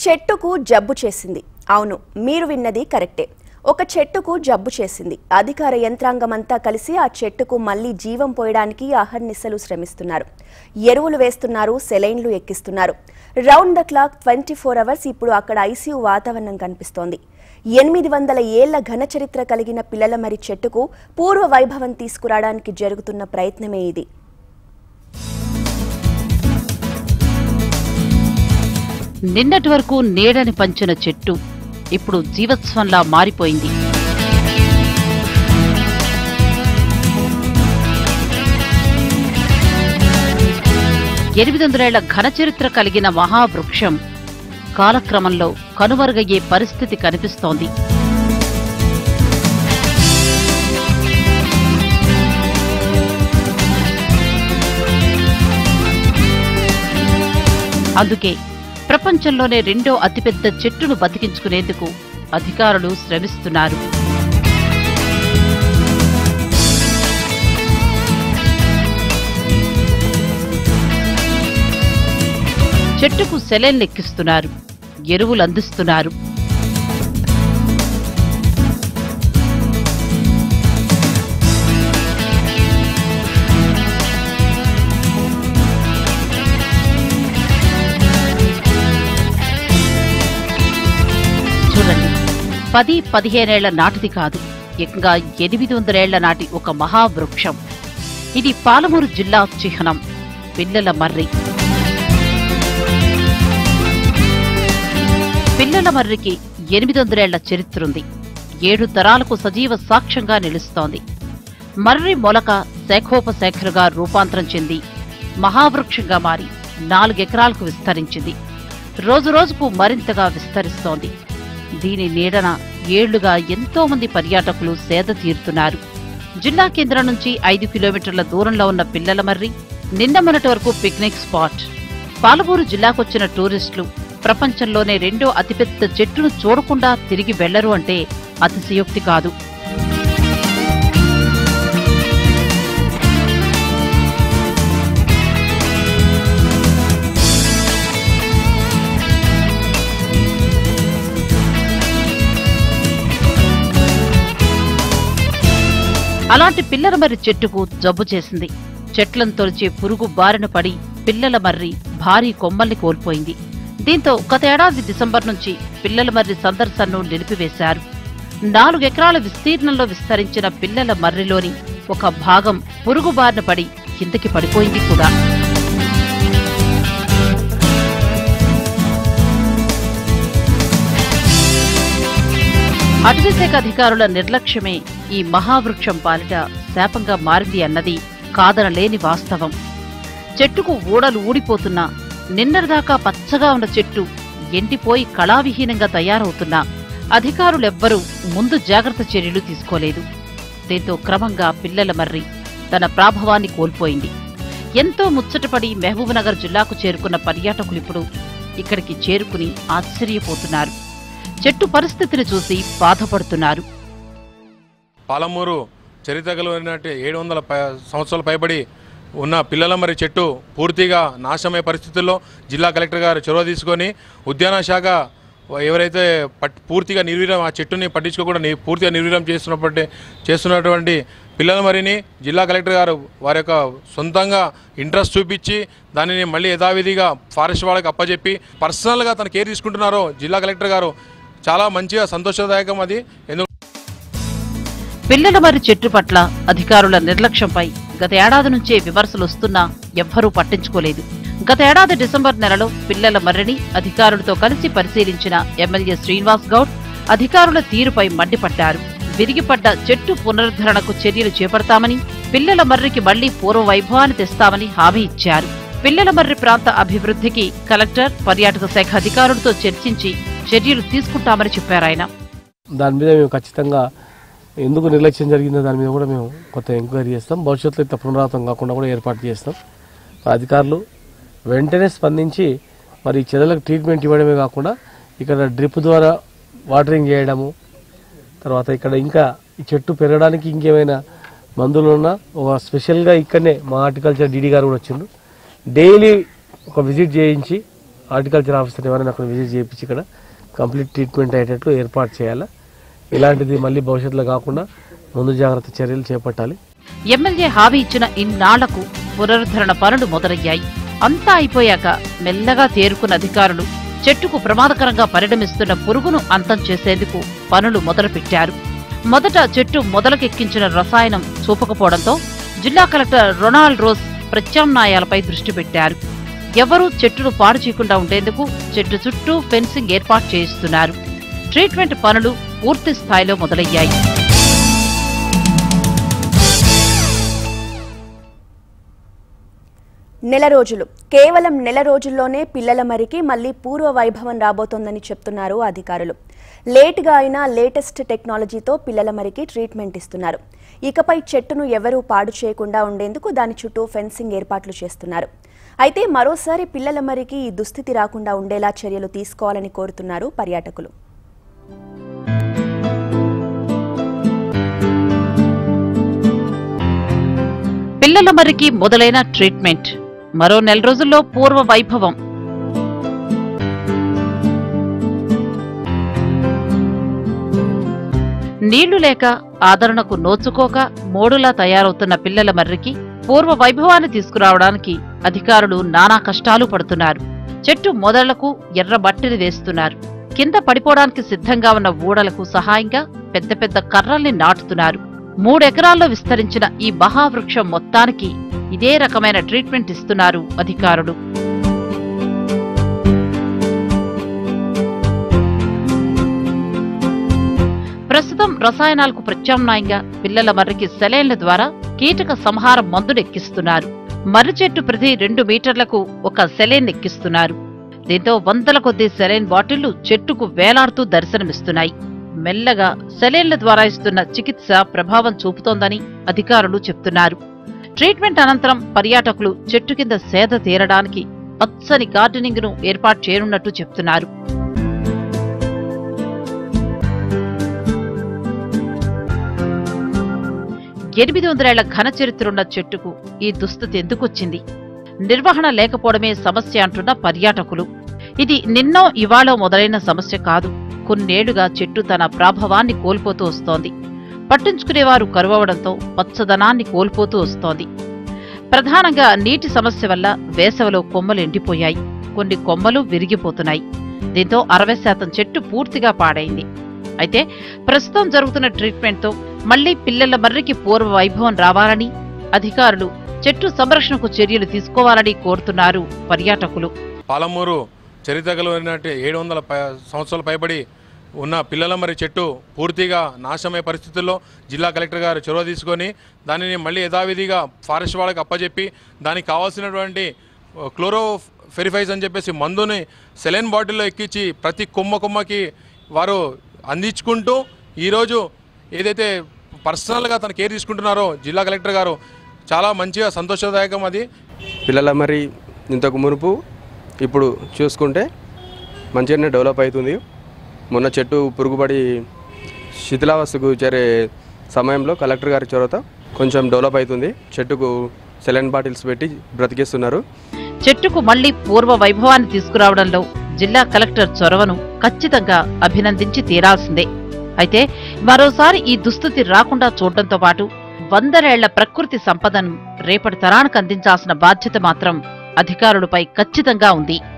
చెట్టుకు జబ్బు చేసింది అవును మీరు విన్నది కరెక్టే ఒక చెట్టుకు జబ్బు చేసింది అధికార యంత్రాంగమంతా కలిసి ఆ చెట్టుకు మళ్లీ జీవం పోయడానికి అహర్నిశలు శ్రమిస్తున్నారు ఎరువులు వేస్తున్నారు సెలైన్లు ఎక్కిస్తున్నారు round the clock twenty four hours ఇప్పుడు అక్కడ ఐసీయూ వాతావరణం కనిపిస్తోంది ఎనిమిది వందల ఏళ్ల ఘన చరిత్ర కలిగిన పిల్లల మరి చెట్టుకు పూర్వ వైభవం తీసుకురావడానికి జరుగుతున్న ప్రయత్నమే ఇది నిన్నటి వరకు నీడని పంచిన చెట్టు ఇప్పుడు జీవత్సవంలా మారిపోయింది ఎనిమిది వందలేళ్ల ఘన చరిత్ర కలిగిన మహావృక్షం కాలక్రమంలో కనుమరుగయ్యే పరిస్థితి కనిపిస్తోంది అందుకే ప్రపంచంలోనే రెండో అతిపెద్ద చెట్టును బతికించుకునేందుకు అధికారులు శ్రమిస్తున్నారు చెట్టుకు సెలైన్లెక్కిస్తున్నారు ఎరువులు అందిస్తున్నారు చూడండి పది పదిహేనేళ్ల నాటిది కాదు ఏకంగా ఎనిమిది వందలేళ్ల నాటి ఒక మహావృక్షం ఇది పాలమూరు జిల్లా చిహ్నం పిల్లల మర్రి పిల్లల మర్రికి ఎనిమిది వందలేళ్ల చరిత్రుంది ఏడు తరాలకు సజీవ సాక్ష్యంగా నిలుస్తోంది మర్రి మొలక శాఖోపశాఖలుగా రూపాంతరం చెంది మహావృక్షంగా మారి నాలుగెకరాలకు విస్తరించింది రోజురోజుకు మరింతగా విస్తరిస్తోంది దీని నీడన ఏళ్లుగా ఎంతో మంది పర్యాటకులు సేద తీరుతున్నారు జిల్లా కేంద్రం నుంచి ఐదు కిలోమీటర్ల దూరంలో ఉన్న పిల్లల మర్రి నిన్న మొన్నటి వరకు పిక్నిక్ స్పాట్ పాలమూరు జిల్లాకొచ్చిన టూరిస్టులు ప్రపంచంలోనే రెండో అతిపెద్ద చెట్టును చూడకుండా తిరిగి వెళ్లరు అంటే అతిశయోక్తి కాదు అలాంటి పిల్లల మర్రి చెట్టుకు జబ్బు చేసింది చెట్లను తొలిచే పురుగు బారిన పడి పిల్లల మర్రి భారీ కొమ్మల్ని కోల్పోయింది దీంతో గతేడాది డిసెంబర్ నుంచి పిల్లల మర్రి సందర్శనను నిలిపివేశారు నాలుగెకరాల విస్తీర్ణంలో విస్తరించిన పిల్లల మర్రిలోని ఒక భాగం పురుగు బారిన పడి కిందకి పడిపోయింది కూడా అటవీశాఖ అధికారుల నిర్లక్ష్యమే ఈ మహావృక్షం పాలిట శాపంగా మారింది అన్నది కాదనలేని వాస్తవం చెట్టుకు ఊడలు ఊడిపోతున్నా నిన్నటిదాకా పచ్చగా ఉన్న చెట్టు ఎండిపోయి కళావిహీనంగా తయారవుతున్నా అధికారులెవ్వరూ ముందు జాగ్రత్త చర్యలు తీసుకోలేదు దీంతో క్రమంగా పిల్లల మర్రి తన ప్రాభవాన్ని కోల్పోయింది ఎంతో ముచ్చటపడి మహబూబ్నగర్ జిల్లాకు చేరుకున్న పర్యాటకులిప్పుడు ఇక్కడికి చేరుకుని ఆశ్చర్యపోతున్నారు చెట్టు పరిస్థితిని చూసి బాధపడుతున్నారు పాలమూరు చరిత్ర కలిగినట్టు ఏడు వందల పై సంవత్సరాల పైబడి ఉన్న పిల్లల మరి చెట్టు పూర్తిగా నాశనమయ్యే పరిస్థితుల్లో జిల్లా కలెక్టర్ గారు చొరవ తీసుకొని ఉద్యాన శాఖ ఎవరైతే పట్ పూర్తిగా నిర్వీర్యం ఆ చెట్టుని పట్టించుకోకుండా ని- పూర్తిగా నిర్వీర్యం చేస్తున్నప్పటి చేస్తున్నటువంటి పిల్లల మరిని జిల్లా కలెక్టర్ గారు వారి యొక్క సొంతంగా ఇంట్రెస్ట్ చూపించి దానిని మళ్ళీ యథావిధిగా ఫారెస్ట్ వాళ్ళకి అప్పచెప్పి పర్సనల్గా తన కేర్ తీసుకుంటున్నారో జిల్లా కలెక్టర్ గారు చాలా మంచిగా సంతోషదాయకం అది ఎందుకు పిల్లల మర్రి చెట్టు పట్ల అధికారుల నిర్లక్ష్యంపై గత ఏడాది నుంచే విమర్శలు వస్తున్నా ఎవ్వరూ పట్టించుకోలేదు గత ఏడాది డిసెంబర్ నెలలో పిల్లల మర్రిని అధికారులతో కలిసి పరిశీలించిన ఎమ్మెల్యే శ్రీనివాస్ గౌడ్ అధికారుల తీరుపై మండిపడ్డారు విరిగిపడ్డ చెట్టు పునరుద్ధరణకు చర్యలు చేపడతామని పిల్లల మర్రికి మళ్లీ పూర్వ వైభవాన్ని తెస్తామని హామీ ఇచ్చారు పిల్లల మర్రి ప్రాంత అభివృద్ధికి కలెక్టర్ పర్యాటక శాఖ అధికారులతో చర్చించి చర్యలు తీసుకుంటామని చెప్పారాయన దాని మీద మేము ఖచ్చితంగా ఎందుకు నిర్లక్ష్యం జరిగిందో దాని మీద కూడా మేము కొత్త ఎంక్వైరీ చేస్తాం భవిష్యత్తులో ఇంత పునరావృతం కాకుండా కూడా ఏర్పాటు చేస్తాం అధికారులు వెంటనే స్పందించి మరి ఈ చెదలకు ట్రీట్మెంట్ ఇవ్వడమే కాకుండా ఇక్కడ డ్రిప్ ద్వారా వాటరింగ్ చేయడము తర్వాత ఇక్కడ ఇంకా ఈ చెట్టు పెరగడానికి ఇంకేమైనా మందులు ఉన్నా ఒక స్పెషల్గా ఇక్కడనే మా హార్టికల్చర్ డీడీ గారు కూడా వచ్చిండ్రు డైలీ ఒక విజిట్ చేయించి హార్టికల్చర్ ఆఫీసర్ ఎవరైనా అక్కడ విజిట్ చేయించి ఇక్కడ కంప్లీట్ ట్రీట్మెంట్ అయ్యేటట్లు ఏర్పాటు చేయాలి ఇలాంటిది మళ్ళీ భవిష్యత్తులో కాకుండా ముందు జాగ్రత్త చర్యలు చేపట్టాలి ఎమ్మెల్యే హామీ ఇచ్చిన ఇన్నాళ్లకు పునరుద్ధరణ పనులు మొదలయ్యాయి అంతా అయిపోయాక మెల్లగా తేరుకున్న అధికారులు చెట్టుకు ప్రమాదకరంగా పరిణమిస్తున్న పురుగును అంతం చేసేందుకు పనులు మొదలుపెట్టారు మొదట చెట్టు మొదలకెక్కించిన రసాయనం చూపకపోవడంతో జిల్లా కలెక్టర్ రొనాల్డ్ రోస్ ప్రత్యామ్నాయాలపై దృష్టి పెట్టారు ఎవరూ చెట్టును పాడు చేయకుండా ఉండేందుకు చెట్టు చుట్టూ ఫెన్సింగ్ ఏర్పాటు చేయిస్తున్నారు ట్రీట్మెంట్ పనులు పూర్తి స్థాయిలో మొదలయ్యాయి నెల రోజులు కేవలం నెల రోజుల్లోనే పిల్లల మరికి మళ్లీ పూర్వ వైభవం రాబోతోందని చెప్తున్నారు అధికారులు లేటుగా అయినా లేటెస్ట్ టెక్నాలజీతో పిల్లల మరికి ట్రీట్మెంట్ ఇస్తున్నారు ఇకపై చెట్టును ఎవరూ పాడు చేయకుండా ఉండేందుకు దాని చుట్టూ ఫెన్సింగ్ ఏర్పాట్లు చేస్తున్నారు అయితే మరోసారి పిల్లల మరికి ఈ దుస్థితి రాకుండా ఉండేలా చర్యలు తీసుకోవాలని కోరుతున్నారు పర్యాటకులు పిల్లల మరికి మొదలైన ట్రీట్మెంట్ మరో నెల రోజుల్లో పూర్వ వైభవం నీళ్లు లేక ఆదరణకు నోచుకోక మోడులా తయారవుతున్న పిల్లల మర్రికి పూర్వ వైభవాన్ని తీసుకురావడానికి అధికారులు నానా కష్టాలు పడుతున్నారు చెట్టు మొదళ్లకు ఎర్ర మట్టిని వేస్తున్నారు కింద పడిపోవడానికి సిద్ధంగా ఉన్న ఊడలకు సహాయంగా పెద్ద పెద్ద కర్రల్ని నాటుతున్నారు మూడెకరాల్లో విస్తరించిన ఈ మహావృక్షం మొత్తానికి ఇదే రకమైన ట్రీట్మెంట్ ఇస్తున్నారు అధికారులు ప్రస్తుతం రసాయనాలకు ప్రత్యామ్నాయంగా పిల్లల మర్రికి సెలైన్ల ద్వారా కీటక సంహార మందును ఎక్కిస్తున్నారు మర్రి చెట్టు ప్రతి రెండు మీటర్లకు ఒక సెలైన్ ఎక్కిస్తున్నారు దీంతో వందల కొద్దీ సెలైన్ బాటిళ్లు చెట్టుకు వేలాడుతూ దర్శనమిస్తున్నాయి మెల్లగా సెలైన్ల ద్వారా ఇస్తున్న చికిత్స ప్రభావం చూపుతోందని అధికారులు చెప్తున్నారు ట్రీట్మెంట్ అనంతరం పర్యాటకులు చెట్టు కింద సేద తీరడానికి పచ్చని గార్డెనింగ్ ను ఏర్పాటు చేయనున్నట్టు చెప్తున్నారు ఎనిమిది వందలేళ్ల ఘన చరిత్రున్న చెట్టుకు ఈ దుస్థితి ఎందుకొచ్చింది నిర్వహణ లేకపోవడమే సమస్య అంటున్న పర్యాటకులు ఇది నిన్నో ఇవాళో మొదలైన సమస్య కాదు కొన్నేళ్లుగా చెట్టు తన ప్రాభవాన్ని కోల్పోతూ వస్తోంది పట్టించుకునేవారు కరువవడంతో పచ్చదనాన్ని కోల్పోతూ వస్తోంది ప్రధానంగా నీటి సమస్య వల్ల వేసవిలో కొమ్మలు ఎండిపోయాయి కొన్ని కొమ్మలు విరిగిపోతున్నాయి దీంతో అరవై శాతం చెట్టు పూర్తిగా పాడైంది అయితే ప్రస్తుతం జరుగుతున్న ట్రీట్మెంట్తో మళ్లీ పిల్లల మర్రికి పూర్వ వైభవం రావాలని అధికారులు చెట్టు సంరక్షణకు చర్యలు తీసుకోవాలని కోరుతున్నారు పర్యాటకులు పాలమూరు చరిత్ర కలిగినట్టు ఏడు వందల పై సంవత్సరాలు పైబడి ఉన్న పిల్లల మరి చెట్టు పూర్తిగా నాశనమయ్యే పరిస్థితుల్లో జిల్లా కలెక్టర్ గారు చొరవ తీసుకొని దానిని మళ్ళీ యథావిధిగా ఫారెస్ట్ వాళ్ళకి అప్పచెప్పి దానికి కావాల్సినటువంటి క్లోరో ఫెరిఫైజ్ అని చెప్పేసి మందుని సెలైన్ బాటిల్లో ఎక్కించి ప్రతి కొమ్మ కొమ్మకి వారు అందించుకుంటూ ఈరోజు ఏదైతే పర్సనల్గా తన కేర్ తీసుకుంటున్నారో జిల్లా కలెక్టర్ గారు చాలా మంచిగా సంతోషదాయకం అది పిల్లల మరి ఇంతకు మునుపు ఇప్పుడు చూసుకుంటే మంచిగానే డెవలప్ అవుతుంది మొన్న చెట్టు పురుగుపడి శిథిలావస్థకు చేరే సమయంలో కలెక్టర్ గారి చొరవతో కొంచెం డెవలప్ అవుతుంది చెట్టుకు సెలైన్ బాటిల్స్ పెట్టి బ్రతికిస్తున్నారు చెట్టుకు మళ్లీ పూర్వ వైభవాన్ని తీసుకురావడంలో జిల్లా కలెక్టర్ చొరవను ఖచ్చితంగా అభినందించి తీరాల్సిందే అయితే మరోసారి ఈ దుస్థితి రాకుండా చూడటంతో పాటు వందరేళ్ల ప్రకృతి సంపదను రేపటి తరానికి అందించాల్సిన బాధ్యత మాత్రం అధికారులపై ఖచ్చితంగా ఉంది